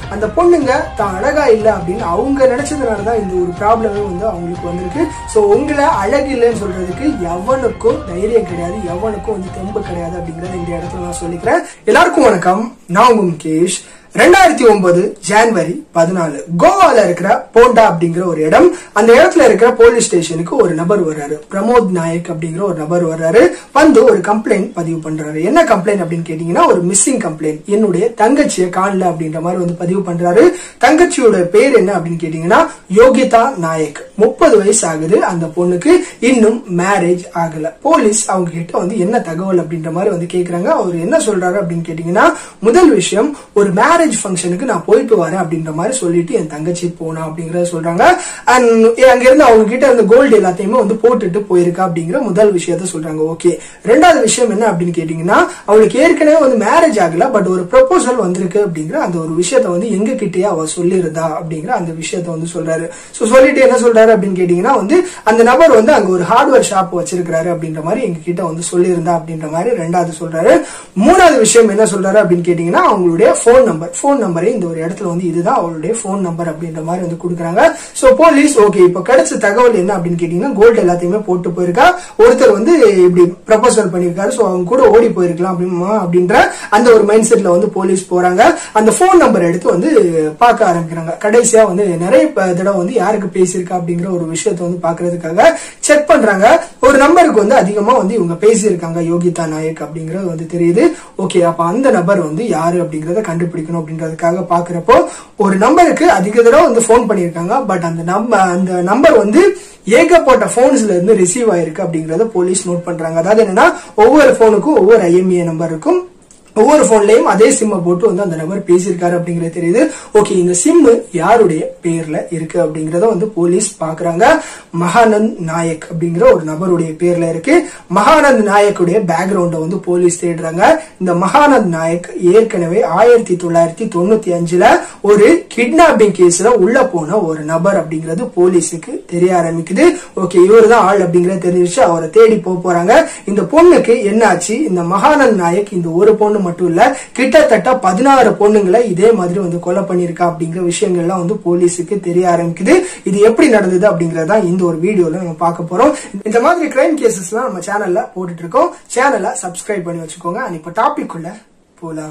அந்த பொண்ணுங்க தான் அழகா இல்லை அப்படின்னு அவங்க நினைச்சதுனால தான் இந்த ஒரு ப்ராப்ளமே வந்து அவங்களுக்கு வந்திருக்கு ஸோ உங்களை அழகு இல்லைன்னு சொல்றதுக்கு எவனுக்கும் தைரியம் கிடையாது எவனுக்கும் வந்து தெம்பு கிடையாது அப்படிங்கறத இந்த இடத்துல நான் சொல்லிக்கிறேன் எல்லாருக்கும் வணக்கம் நான் உங்க முகேஷ் ரெண்டாயிரத்தி ஒன்பது ஜான்வரி பதினாலு கோவால இருக்கிற போண்டா அப்படிங்கிற ஒரு இடம் அந்த இடத்துல இருக்கிற போலீஸ் ஸ்டேஷனுக்கு ஒரு நபர் வர்றாரு பிரமோத் நாயக் அப்படிங்கிற ஒரு நபர் வர்றாரு வந்து ஒரு கம்ப்ளைண்ட் பதிவு பண்றாரு என்ன கம்ப்ளைண்ட் அப்படின்னு கேட்டீங்கன்னா ஒரு மிஸ்ஸிங் கம்ப்ளைண்ட் என்னுடைய தங்கச்சியை காணல அப்படின்ற மாதிரி வந்து பதிவு பண்றாரு தங்கச்சியோட பேர் என்ன அப்படின்னு கேட்டீங்கன்னா யோகிதா நாயக் முப்பது வயசு ஆகுது அந்த பொண்ணுக்கு இன்னும் மேரேஜ் ஆகல போலீஸ் அவங்க கிட்ட வந்து என்ன தகவல் அப்படின்ற மாதிரி வந்து கேக்குறாங்க அவர் என்ன சொல்றாரு அப்படின்னு கேட்டீங்கன்னா முதல் விஷயம் ஒரு மேரேஜ் ஃபங்க்ஷனுக்கு நான் போயிட்டு வரேன் அப்படின்ற மாதிரி சொல்லிட்டு என் தங்கச்சி போனா அப்படிங்கறத சொல்றாங்க அண்ட் அங்க இருந்து அவங்க கிட்ட இருந்த கோல்டு எல்லாத்தையுமே வந்து போட்டுட்டு போயிருக்கா அப்படிங்கிற முதல் விஷயத்த சொல்றாங்க ஓகே ரெண்டாவது விஷயம் என்ன அப்படின்னு கேட்டீங்கன்னா அவளுக்கு ஏற்கனவே வந்து மேரேஜ் ஆகல பட் ஒரு ப்ரொபோசல் வந்திருக்கு அப்படிங்கிற அந்த ஒரு விஷயத்த வந்து எங்க கிட்டயே அவ சொல்லிருந்தா அப்படிங்கிற அந்த விஷயத்த வந்து சொல்றாரு சோ சொல்லிட்டு என்ன சொல்றாரு அப்படின்னு கேட்டீங்கன்னா வந்து அந்த நபர் வந்து அங்க ஒரு ஹார்ட்வேர் ஷாப் வச்சிருக்காரு அப்படின்ற மாதிரி எங்க கிட்ட வந்து சொல்லியிருந்தா அப்படின்ற மாதிரி ரெண்டாவது சொல்றாரு மூணாவது விஷயம் என்ன சொல்றாரு அப்படின்னு கேட்டீங்கன்னா அவங்களுடைய போன் நம்பர் போன் நம்பரே இந்த ஒரு இடத்துல வந்து இதுதான் அவளுடைய போன் நம்பர் அப்படின்ற மாதிரி வந்து கொடுக்குறாங்க சோ போலீஸ் ஓகே இப்போ கிடைச்ச தகவல் என்ன அப்படின்னு கேட்டீங்கன்னா கோல்டு எல்லாத்தையுமே போட்டு போயிருக்கா ஒருத்தர் வந்து இப்படி ப்ரப்போசல் பண்ணிருக்காரு சோ அவங்க கூட ஓடி போயிருக்கலாம் அப்படிமா அப்படின்ற அந்த ஒரு மைண்ட் செட்ல வந்து போலீஸ் போறாங்க அந்த போன் நம்பர் எடுத்து வந்து பார்க்க ஆரம்பிக்கிறாங்க கடைசியா வந்து நிறைய ப- தடவை வந்து யாருக்கு பேசியிருக்கா அப்படிங்கிற ஒரு விஷயத்தை வந்து பாக்குறதுக்காக செக் பண்றாங்க ஒரு நம்பருக்கு வந்து அதிகமா வந்து இவங்க பேசியிருக்காங்க யோகிதா நாயக் அப்படிங்கறது வந்து தெரியுது ஓகே அப்ப அந்த நபர் வந்து யாரு அப்படிங்கறத கண்டுபிடிக்கணும் அப்படின்றதுக்காக பாக்குறப்போ ஒரு நம்பருக்கு அதிக தடவை வந்து ஃபோன் பண்ணியிருக்காங்க பட் அந்த நம்பர் அந்த நம்பர் வந்து ஏகப்பட்ட போன்ஸ்ல இருந்து ரிசீவ் ஆயிருக்கு அப்படிங்கறத போலீஸ் நோட் பண்றாங்க அதாவது என்னன்னா ஒவ்வொரு போனுக்கும் ஒவ்வொரு ஐஎம்ஏ நம்பர் இருக்கும் ஒவ்வொரு போன்லயும் அதே சிம்மை போட்டு வந்து அந்த நபர் பேசியிருக்காரு அப்படிங்கறது தெரியுது ஓகே இந்த சிம் யாருடைய பேர்ல இருக்கு அப்படிங்கறத வந்து போலீஸ் பாக்குறாங்க மகானந்த் நாயக் அப்படிங்கிற ஒரு நபருடைய பேர்ல இருக்கு மகானந்த் நாயக்குடைய பேக்ரவுண்ட வந்து போலீஸ் தேடுறாங்க இந்த மகானந்த் நாயக் ஏற்கனவே ஆயிரத்தி தொள்ளாயிரத்தி தொண்ணூத்தி அஞ்சுல ஒரு கிட்னாப்பிங் கேஸ்ல உள்ள போன ஒரு நபர் அப்படிங்கிறது போலீஸுக்கு தெரிய ஆரம்பிக்குது ஓகே இவர் தான் ஆள் அப்படிங்கறது தெரிஞ்சிச்சு அவரை தேடி போக போறாங்க இந்த பொண்ணுக்கு என்னாச்சு இந்த மகானந்த் நாயக் இந்த ஒரு பொண்ணு மட்டும் இல்ல கிட்டத்தட்ட பதினாறு பொண்ணுங்களை இதே மாதிரி வந்து கொலை பண்ணிருக்கா அப்படிங்கிற விஷயங்கள்லாம் வந்து போலீஸுக்கு தெரிய ஆரம்பிக்குது இது எப்படி நடந்தது அப்படிங்கறத இந்த ஒரு வீடியோல நம்ம பார்க்க போறோம் இந்த மாதிரி கிரைம் கேசஸ்லாம் நம்ம சேனல்ல போட்டுட்டு இருக்கோம் சேனலை சப்ஸ்கிரைப் பண்ணி வச்சுக்கோங்க and இப்ப டாபிக் உள்ள போலாம்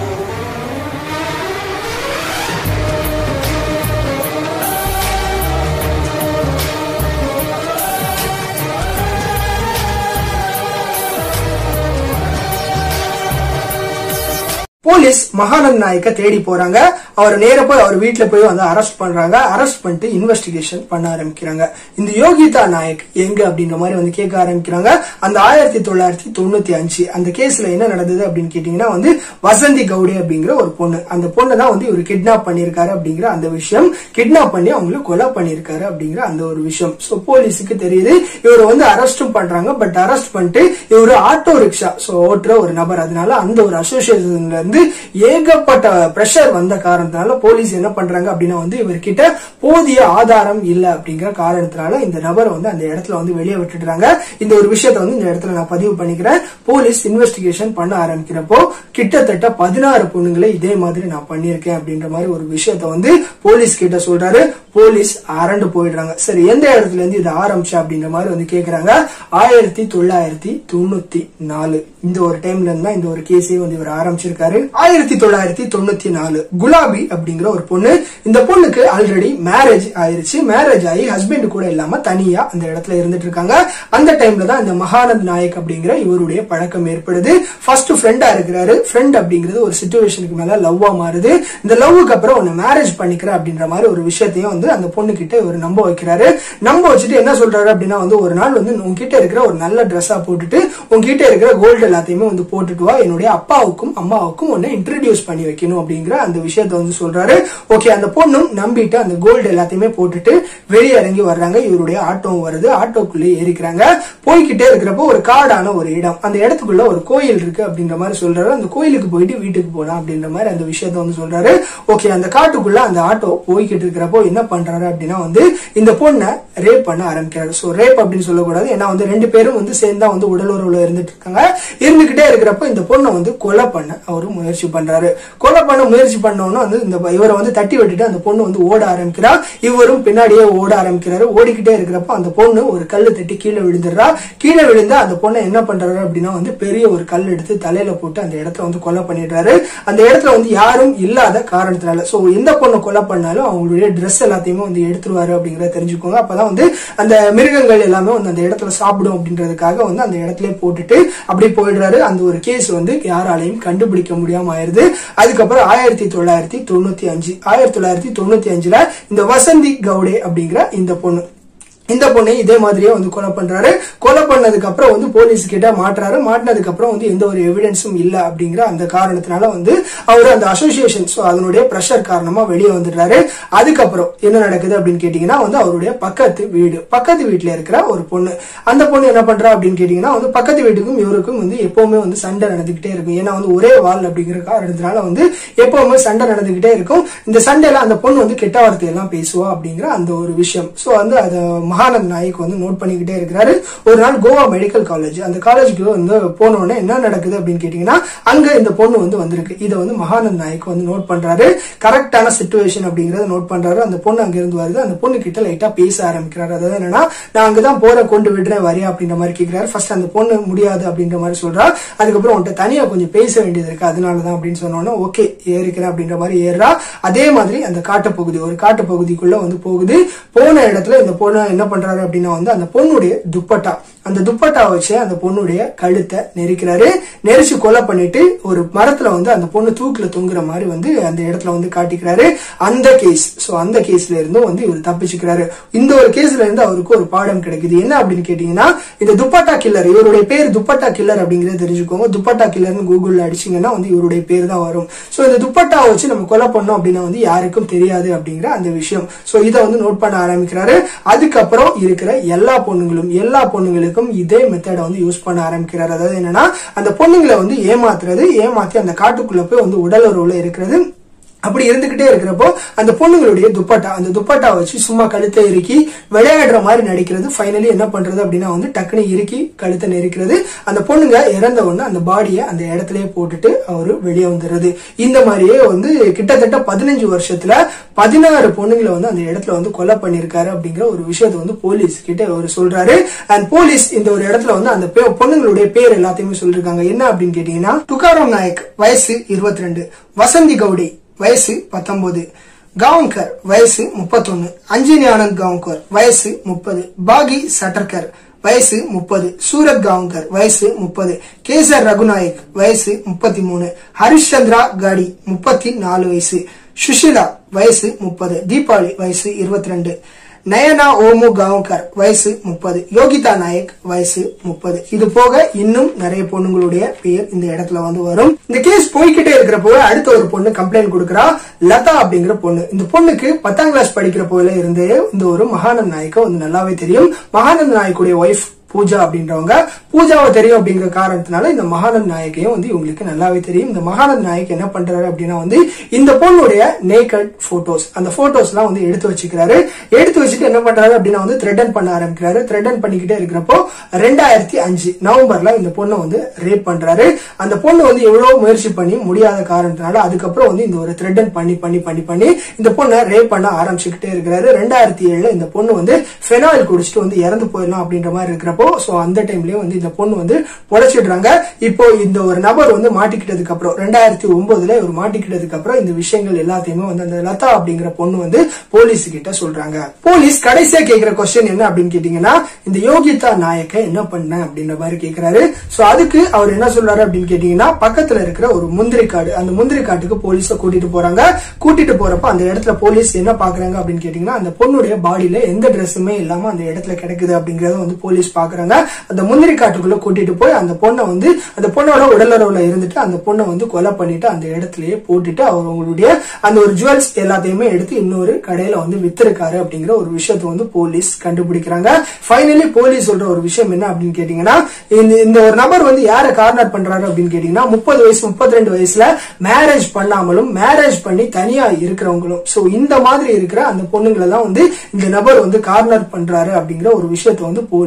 போலீஸ் மகானந்த் நாயக்க தேடி போறாங்க அவர் நேர போய் அவர் வீட்டுல போய் வந்து அரெஸ்ட் பண்றாங்க அரெஸ்ட் பண்ணிட்டு இன்வெஸ்டிகேஷன் பண்ண ஆரம்பிக்கிறாங்க இந்த யோகிதா நாயக் எங்க அப்படின்ற மாதிரி வந்து கேட்க ஆரம்பிக்கிறாங்க அந்த ஆயிரத்தி தொள்ளாயிரத்தி தொண்ணூத்தி அஞ்சு அந்த கேஸ்ல என்ன நடந்தது அப்படின்னு கேட்டீங்கன்னா வந்து வசந்தி கவுடே அப்படிங்கிற ஒரு பொண்ணு அந்த பொண்ணு தான் வந்து இவர் கிட்னாப் பண்ணிருக்காரு அப்படிங்கிற அந்த விஷயம் கிட்னாப் பண்ணி அவங்களுக்கு கொலை பண்ணிருக்காரு அப்படிங்கிற அந்த ஒரு விஷயம் சோ போலீஸுக்கு தெரியுது இவர் வந்து அரெஸ்டும் பண்றாங்க பட் அரெஸ்ட் பண்ணிட்டு இவர் ஆட்டோ ரிக்ஷா சோ ஓட்டுற ஒரு நபர் அதனால அந்த ஒரு அசோசியேஷன்ல இருந்து ஏகப்பட்ட பிரஷர் வந்த காரணத்தினால போலீஸ் என்ன பண்றாங்க அப்படின்னா வந்து இவர்கிட்ட போதிய ஆதாரம் இல்ல அப்படிங்கிற காரணத்தினால இந்த நபரை வந்து அந்த இடத்துல வந்து வெளியே விட்டுடுறாங்க இந்த ஒரு விஷயத்த வந்து இந்த இடத்துல நான் பதிவு பண்ணிக்கிறேன் போலீஸ் இன்வெஸ்டிகேஷன் பண்ண ஆரம்பிக்கிறப்போ கிட்டத்தட்ட பதினாறு பொண்ணுங்களை இதே மாதிரி நான் பண்ணியிருக்கேன் அப்படின்ற மாதிரி ஒரு விஷயத்த வந்து போலீஸ் கிட்ட சொல்றாரு போலீஸ் அரண்டு போயிடுறாங்க சரி எந்த இடத்துல இருந்து இது ஆரம்பிச்சா அப்படின்ற மாதிரி வந்து கேக்குறாங்க ஆயிரத்தி தொள்ளாயிரத்தி தொண்ணூத்தி நாலு இந்த ஒரு டைம்ல இருந்தா இந்த ஒரு கேஸே வந்து இவர் ஆரம்பிச்சிருக்காரு ஆயிரத்தி தொள்ளாயிரத்தி தொண்ணூத்தி நாலு குலாபி அப்படிங்கிற ஒரு பொண்ணு இந்த பொண்ணுக்கு ஆல்ரெடி மேரேஜ் ஆயிருச்சு மேரேஜ் ஆகி ஹஸ்பண்ட் கூட இல்லாம தனியா அந்த இடத்துல இருந்துட்டு இருக்காங்க அந்த டைம்ல தான் இந்த மகானந்த் நாயக் அப்படிங்கிற இவருடைய பழக்கம் ஏற்படுது ஃபர்ஸ்ட் ஃப்ரெண்டா இருக்கிறாரு ஃப்ரெண்ட் அப்படிங்கிறது ஒரு சுச்சுவேஷனுக்கு மேல லவ்வா மாறுது இந்த லவ்வுக்கு அப்புறம் உன்னை மேரேஜ் பண்ணிக்கிறேன் அப்படின்ற மாதிரி ஒரு விஷயத்தையும் வந்து அந்த பொண்ணு கிட்ட இவர் நம்ப வைக்கிறாரு நம்ப வச்சுட்டு என்ன சொல்றாரு அப்படின்னா வந்து ஒரு நாள் வந்து உங்ககிட்ட இருக்கிற ஒரு நல்ல ட்ரெஸ்ஸா போட்டுட்டு உங்ககிட்ட இருக்கிற கோல்டு எல்லாத்தையுமே வந்து போட்டுட்டு வா என்னுடைய அப்பாவுக்கும் அம்மாவுக்கும் உன்னை இன்ட்ரடியூஸ் பண்ணி வைக்கணும் அப்படிங்கிற அந்த விஷயத்த வந்து சொல்றாரு ஓகே அந்த பொண்ணும் நம்பிட்டு அந்த கோல்டு எல்லாத்தையுமே போட்டுட்டு வெளியே இறங்கி வர்றாங்க இவருடைய ஆட்டோவும் வருது ஆட்டோக்குள்ளே ஏறிக்கிறாங்க போய்கிட்டே இருக்கிறப்போ ஒரு காடான ஒரு இடம் அந்த இடத்துக்குள்ள ஒரு கோயில் இருக்கு அப்படின்ற மாதிரி சொல்றாரு அந்த கோயிலுக்கு போயிட்டு வீட்டுக்கு போலாம் அப்படின்ற மாதிரி அந்த விஷயத்த வந்து சொல்றாரு ஓகே அந்த காட்டுக்குள்ள அந்த ஆட்டோ போய்கிட்டு இருக்கிறப்போ என்ன பண்றாரு அப்படின்னா வந்து இந்த பொண்ணை ரேப் பண்ண ஆரம்பிக்கிறாரு சோ ரேப் அப்படின்னு சொல்லக்கூடாது ஏன்னா வந்து ரெண்டு பேரும் வந்து சேர்ந்தா வந்து உடல் உறவுல இருந்துட்டு இருக்காங்க இருந்துகிட்டே இருக்கிறப்ப இந்த பொண்ணை வந்து கொலை பண்ண அவரு முயற்சி பண்றாரு கொலை பண்ண முயற்சி பண்ணோன்னு வந்து இந்த இவரை வந்து தட்டி விட்டுட்டு அந்த பொண்ணு வந்து ஓட ஆரம்பிக்கிறா இவரும் பின்னாடியே ஓட ஆரம்பிக்கிறாரு ஓடிக்கிட்டே இருக்கிறப்ப அந்த பொண்ணு ஒரு கல்லு தட்டி கீழே விழுந்துடுறா கீழே விழுந்து அந்த பொண்ணை என்ன பண்றாரு அப்படின்னா வந்து பெரிய ஒரு கல் எடுத்து தலையில போட்டு அந்த இடத்துல வந்து கொலை பண்ணிடுறாரு அந்த இடத்துல வந்து யாரும் இல்லாத காரணத்தினால சோ எந்த பொண்ணை கொலை பண்ணாலும் அவங்களுடைய ட்ரெஸ் எல்லாத்தையுமே வந்து எடுத்துருவாரு அப்படிங்கறத தெரிஞ்சுக்கோங்க அப்பதான் வந்து அந்த மிருகங்கள் எல்லாமே வந்து அந்த இடத்துல சாப்பிடும் அப்படின்றதுக்காக வந்து அந்த இடத்துல போட்டுட்டு அப்படி போயிடுறாரு அந்த ஒரு கேஸ் வந்து யாராலையும் கண்டுபிடிக்க முடியாம ஆயிருது அதுக்கப்புறம் ஆயிரத்தி தொள்ளாயிரத்தி தொண்ணூத்தி அஞ்சு ஆயிரத்தி தொள்ளாயிரத்தி தொண்ணூத்தி அஞ்சுல இந்த வசந்தி கவுடே அப்படிங்கிற இந்த பொண்ணு இந்த பொண்ணை இதே மாதிரியே வந்து கொலை பண்றாரு கொலை பண்ணதுக்கு அப்புறம் வந்து போலீஸ் கிட்ட மாட்டுறாரு மாட்டினதுக்கு அப்புறம் வந்து எந்த ஒரு எவிடன்ஸும் இல்ல அப்படிங்கிற அந்த காரணத்தினால வந்து அவர் அந்த அசோசியேஷன் ஸோ அதனுடைய ப்ரெஷர் காரணமா வெளியே வந்துடுறாரு அதுக்கப்புறம் என்ன நடக்குது அப்படின்னு கேட்டீங்கன்னா வந்து அவருடைய பக்கத்து வீடு பக்கத்து வீட்டுல இருக்கிற ஒரு பொண்ணு அந்த பொண்ணு என்ன பண்றா அப்படின்னு கேட்டீங்கன்னா வந்து பக்கத்து வீட்டுக்கும் இவருக்கும் வந்து எப்பவுமே வந்து சண்டை நடந்துகிட்டே இருக்கும் ஏன்னா வந்து ஒரே வால் அப்படிங்கிற காரணத்தினால வந்து எப்பவுமே சண்டை நடந்துகிட்டே இருக்கும் இந்த சண்டையில அந்த பொண்ணு வந்து கெட்ட வார்த்தை எல்லாம் பேசுவா அப்படிங்கிற அந்த ஒரு விஷயம் ஸோ வந்து அது மகானந்த் நாயக் வந்து நோட் பண்ணிக்கிட்டே இருக்கிறாரு ஒரு நாள் கோவா மெடிக்கல் காலேஜ் அந்த காலேஜுக்கு வந்து போன உடனே என்ன நடக்குது அப்படின்னு கேட்டீங்கன்னா அங்க இந்த பொண்ணு வந்து வந்திருக்கு இதை வந்து மகானந்த் நாயக் வந்து நோட் பண்றாரு கரெக்டான சுச்சுவேஷன் அப்படிங்கறத நோட் பண்றாரு அந்த பொண்ணு அங்க இருந்து வருது அந்த பொண்ணு கிட்ட லைட்டா பேச ஆரம்பிக்கிறாரு அதாவது என்னன்னா நான் அங்கதான் போறேன் கொண்டு விடுறேன் வரியா அப்படின்ற மாதிரி கேட்கிறாரு ஃபர்ஸ்ட் அந்த பொண்ணு முடியாது அப்படின்ற மாதிரி சொல்றா அதுக்கப்புறம் உன்கிட்ட தனியா கொஞ்சம் பேச வேண்டியது இருக்கு அதனாலதான் அப்படின்னு சொன்னோன்னா ஓகே ஏறிக்கிறேன் அப்படின்ற மாதிரி ஏறா அதே மாதிரி அந்த காட்டுப்பகுதி ஒரு காட்டு பகுதிக்குள்ள வந்து போகுது போன இடத்துல இந்த பொண்ணு என்ன பண்றாரு அப்படின்னா வந்து அந்த பொண்ணுடைய துப்பட்டா அந்த துப்பட்டா வச்சு அந்த பொண்ணுடைய கழுத்தை நெரிக்கிறாரு நெரிச்சு கொலை பண்ணிட்டு ஒரு மரத்துல வந்து அந்த பொண்ணு தூக்குல தொங்குற மாதிரி வந்து அந்த இடத்துல வந்து காட்டிக்கிறாரு அந்த கேஸ் சோ அந்த கேஸ்ல இருந்தும் வந்து இவர் தப்பிச்சுக்கிறாரு இந்த ஒரு கேஸ்ல இருந்து அவருக்கு ஒரு பாடம் கிடைக்குது என்ன அப்படின்னு கேட்டீங்கன்னா இந்த துப்பட்டா கில்லர் இவருடைய பேர் துப்பட்டா கில்லர் அப்படிங்கறத தெரிஞ்சுக்கோங்க துப்பட்டா கில்லர்னு கூகுள்ல அடிச்சீங்கன்னா வந்து இவருடைய பேர் தான் வரும் சோ இந்த துப்பட்டா வச்சு நம்ம கொலை பண்ணோம் அப்படின்னா வந்து யாருக்கும் தெரியாது அப்படிங்கிற அந்த விஷயம் சோ இதை வந்து நோட் பண்ண ஆரம்பிக்கிறாரு அதுக்கப்புறம் இருக்கிற எல்லா பொண்ணுங்களும் எல்லா பொண்ணுங்களுக்கும் இதே மெத்தடை வந்து யூஸ் பண்ண ஆரம்பிக்கிறாரு அதாவது என்னன்னா அந்த பொண்ணுங்களை வந்து ஏமாத்துறது ஏமாத்தி அந்த காட்டுக்குள்ள போய் வந்து உடல் உறவுல இருக்கிறது அப்படி இருந்துகிட்டே இருக்கிறப்போ அந்த பொண்ணுங்களுடைய துப்பட்டா அந்த துப்பட்டா வச்சு சும்மா கழுத்தை இறுக்கி விளையாடுற மாதிரி நடிக்கிறது ஃபைனலி என்ன பண்றது அப்படின்னா வந்து டக்குனு இறுக்கி கழுத்தை நெரிக்கிறது அந்த பொண்ணுங்க இறந்த உடனே அந்த பாடியை அந்த இடத்துலயே போட்டுட்டு அவரு வெளியே வந்துடுறது இந்த மாதிரியே வந்து கிட்டத்தட்ட பதினஞ்சு வருஷத்துல பதினாறு பொண்ணுங்களை வந்து அந்த இடத்துல வந்து கொலை பண்ணிருக்காரு அப்படிங்கிற ஒரு விஷயத்தை வந்து போலீஸ் கிட்ட அவர் சொல்றாரு அண்ட் போலீஸ் இந்த ஒரு இடத்துல வந்து அந்த பே- பொண்ணுங்களுடைய பேர் எல்லாத்தையுமே சொல்லிருக்காங்க என்ன அப்படின்னு கேட்டீங்கன்னா துகாராம் நாயக் வயசு இருபத்தி ரெண்டு வசந்தி கவுடி வயசு பத்தொன்பது காவங்கர் வயசு முப்பத்தொன்னு அஞ்சினி ஆனந்த் காவங்கர் வயசு முப்பது பாகி சட்டர்கர் வயசு முப்பது சூரத் காவங்கர் வயசு முப்பது கேசர் ரகுநாயக் வயசு முப்பத்தி மூணு ஹரிஷ்சந்திரா காடி முப்பத்தி நாலு வயசு சுஷிலா வயசு முப்பது தீபாவளி வயசு இருபத்தி ரெண்டு நயனா ஓமு காவங்கர் வயசு முப்பது யோகிதா நாயக் வயசு முப்பது இது போக இன்னும் நிறைய பொண்ணுங்களுடைய பேர் இந்த இடத்துல வந்து வரும் இந்த கேஸ் போய்கிட்டே இருக்கிறப்போ அடுத்த ஒரு பொண்ணு கம்ப்ளைண்ட் கொடுக்கறா லதா அப்படிங்கிற பொண்ணு இந்த பொண்ணுக்கு பத்தாம் கிளாஸ் படிக்கிற போல இருந்தே இந்த ஒரு மகானந்த் நாயக்க வந்து நல்லாவே தெரியும் மகானந்த் நாயக்குடைய ஒய்ஃப் பூஜா அப்படின்றவங்க பூஜாவை தெரியும் அப்படிங்கிற காரணத்தினால இந்த மகானந்த் நாயக்கையும் வந்து இவங்களுக்கு நல்லாவே தெரியும் இந்த மகானந்த் நாயக் என்ன பண்றாரு அப்படின்னா வந்து இந்த பொண்ணுடைய நேக்கட் போட்டோஸ் அந்த போட்டோஸ் எல்லாம் வந்து எடுத்து வச்சுக்கிறாரு எடுத்து வச்சுட்டு என்ன பண்றாரு அப்படின்னா வந்து த்ரெட்டன் பண்ண ஆரம்பிக்கிறாரு த்ரெட்டன் பண்ணிக்கிட்டே இருக்கிறப்போ ரெண்டாயிரத்தி அஞ்சு நவம்பர்ல இந்த பொண்ணை வந்து ரேப் பண்றாரு அந்த பொண்ணு வந்து எவ்வளவு முயற்சி பண்ணி முடியாத காரணத்தினால அதுக்கப்புறம் வந்து இந்த ஒரு த்ரெட்டன் பண்ணி பண்ணி பண்ணி பண்ணி இந்த பொண்ணை ரேப் பண்ண ஆரம்பிச்சுக்கிட்டே இருக்கிறாரு ரெண்டாயிரத்தி ஏழுல இந்த பொண்ணு வந்து ஃபெனாயில் குடிச்சிட்டு வந்து இறந்து போயிடலாம் அப்படின்ற மாதிரி இருக்கிறப்போ சோ அந்த டைம்லயே வந்து இந்த பொண்ணு வந்து பொழைச்சிடுறாங்க இப்போ இந்த ஒரு நபர் வந்து மாட்டிக்கிட்டதுக்கு அப்புறம் ரெண்டாயிரத்தி ஒன்பதுல இவர் மாட்டிக்கிட்டதுக்கு அப்புறம் இந்த விஷயங்கள் எல்லாத்தையுமே வந்து அந்த லதா அப்படிங்கிற பொண்ணு வந்து போலீஸ் கிட்ட சொல்றாங்க போலீஸ் கடைசியா கேக்குற கொஸ்டின் என்ன அப்படின்னு கேட்டீங்கன்னா இந்த யோகிதா நாயக்க என்ன பண்ண அப்படின்ற மாதிரி கேக்குறாரு சோ அதுக்கு அவர் என்ன சொல்றாரு அப்படின்னு கேட்டீங்கன்னா பக்கத்துல இருக்கிற ஒரு முந்திரி காடு அந்த முந்திரி காட்டுக்கு போலீஸ கூட்டிட்டு போறாங்க கூட்டிட்டு போறப்ப அந்த இடத்துல போலீஸ் என்ன பாக்குறாங்க அப்படின்னு கேட்டீங்கன்னா அந்த பொண்ணுடைய பாடியில எந்த ட்ரெஸ்ஸுமே இல்லாம அந்த இடத்துல கிடக்குது அப்படிங்கறத வந்து போலீஸ் பாக்குறாங்க அந்த முந்திரி காட்டுக்குள்ள கூட்டிட்டு போய் அந்த பொண்ணை வந்து அந்த பொண்ணோட உடலுறவுல இருந்துட்டு அந்த பொண்ணை வந்து கொலை பண்ணிட்டு அந்த இடத்துலயே போட்டுட்டு அவர் அவங்களுடைய அந்த ஒரு ஜுவல்ஸ் எல்லாத்தையுமே எடுத்து இன்னொரு கடையில வந்து வித்திருக்காரு அப்படிங்கிற ஒரு விஷயத்தை வந்து போலீஸ் கண்டுபிடிக்கிறாங்க ஃபைனலி போலீஸ் சொல்ற ஒரு விஷயம் என்ன அப்படின்னு கேட்டீங்கன்னா இந்த இந்த ஒரு நபர் வந்து யாரை கார்னர் பண்றாரு அப்படின்னு கேட்டீங்கன்னா முப்பது வயசு முப்பத்தி ரெண்டு வயசுல மேரேஜ் பண்ணாமலும் மேரேஜ் பண்ணி தனியா இருக்கிறவங்களும் சோ இந்த மாதிரி இருக்கிற அந்த பொண்ணுங்களை தான் வந்து இந்த நபர் வந்து கார்னர் பண்றாரு அப்படிங்கிற ஒரு விஷயத்தை வந்து போலீஸ்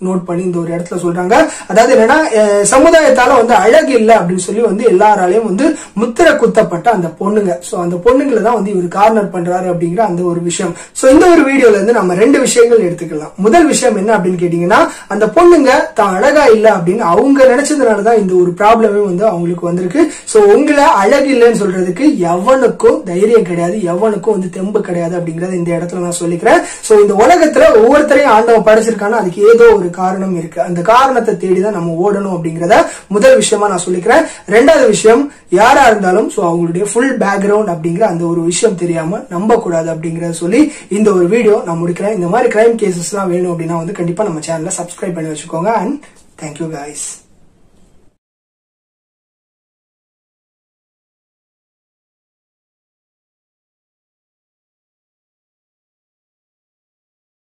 நோட் பண்ணி இந்த ஒரு இடத்துல சொல்றாங்க அதாவது என்னன்னா அஹ், சமுதாயத்தால வந்து அழகு இல்லை அப்படின்னு சொல்லி வந்து எல்லாராலையும் வந்து முத்திரை குத்தப்பட்ட அந்த பொண்ணுங்க சோ அந்த பொண்ணுங்களை தான் வந்து இவர் கார்னர் பண்றாரு அப்படிங்கிற அந்த ஒரு விஷயம் சோ இந்த ஒரு வீடியோல இருந்து நம்ம ரெண்டு விஷயங்கள் எடுத்துக்கலாம் முதல் விஷயம் என்ன அப்படின்னு கேட்டீங்கன்னா அந்த பொண்ணுங்க தான் அழகா இல்ல அப்படின்னு அவங்க நினைச்சதுனாலதான் இந்த ஒரு ப்ராப்ளமே வந்து அவங்களுக்கு வந்திருக்கு சோ உங்களை அழகு இல்லைன்னு சொல்றதுக்கு எவனுக்கும் தைரியம் கிடையாது எவனுக்கும் வந்து தெம்பு கிடையாது அப்படிங்கறத இந்த இடத்துல நான் சொல்லிக்கிறேன் சோ இந்த உலகத்துல ஒவ்வொருத்தரையும் ஆண்டவன் படைச்சிருக்கானா அதுக்கு ஏதோ ஒரு காரணம் இருக்கு அந்த காரணத்தை தேடிதான் நம்ம ஓடணும் அப்படிங்கறத முதல் விஷயமா நான் சொல்லிக்கிறேன் ரெண்டாவது விஷயம் யாரா இருந்தாலும் சோ அவங்களுடைய ஃபுல் பேக்ரவுண்ட் அப்படிங்கிற அந்த ஒரு விஷயம் தெரியாம நம்ப கூடாது அப்படிங்கறத சொல்லி இந்த ஒரு வீடியோ நான் முடிக்கிறேன் இந்த மாதிரி கிரைம் கேசஸ் எல்லாம் வேணும் அப்படின்னா வந்து கண்டிப்பா நம்ம சேனலை சப்ஸ்கிரைப் பண்ணி வச்சுக்கோங்க அண்ட் தேங்க்யூ guys